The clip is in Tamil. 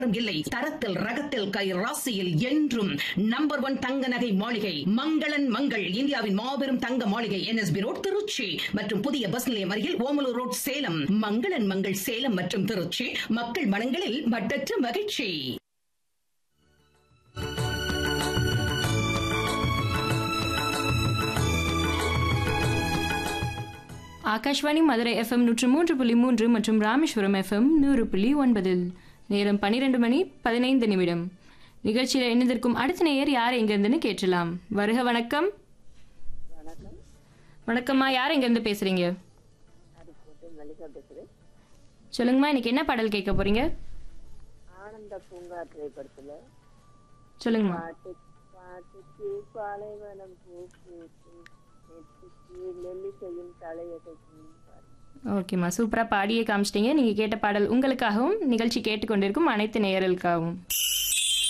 இல்லை தரத்தில் ரகத்தில் கை ராசியில் என்றும் நம்பர் ஒன் தங்க நகை மாளிகை மங்களன் மங்கள் இந்தியாவின் மாபெரும் தங்க மாளிகை என்எஸ்பி ரோட் திருச்சி மற்றும் புதிய பஸ் நிலையம் அருகில் ஓமலூர் ரோட் சேலம் மங்களன் மங்கள் சேலம் மற்றும் திருச்சி மக்கள் மனங்களில் மட்டற்ற மகிழ்ச்சி ஆகாஷ்வாணி மதுரை எஃப்எம் நூற்று மூன்று புள்ளி மூன்று மற்றும் ராமேஸ்வரம் எஃப்எம் நூறு புள்ளி ஒன்பதில் நேரம் பன்னிரெண்டு மணி பதினைந்து நிமிடம் நிகழ்ச்சியில் இணைந்திருக்கும் அடுத்த நேயர் யார் எங்கிருந்துன்னு கேட்டலாம் வருக வணக்கம் வணக்கம்மா யார் எங்கிருந்து பேசுறீங்க சொல்லுங்கம்மா இன்னைக்கு என்ன பாடல் கேட்க போறீங்க ஆனந்த பூங்கா திரைப்படத்துல சொல்லுங்கம்மா பாட்டு பாட்டுக்கு பாலைவனம் பூக்கு நெற்றிக்கு நெல்லிசையும் தலையகைக்கும் ஓகேம்மா சூப்பராக பாடியே காமிச்சிட்டீங்க நீங்கள் கேட்ட பாடல் உங்களுக்காகவும் நிகழ்ச்சி கேட்டுக்கொண்டிருக்கும் அனைத்து நேயர்களுக்காகவும்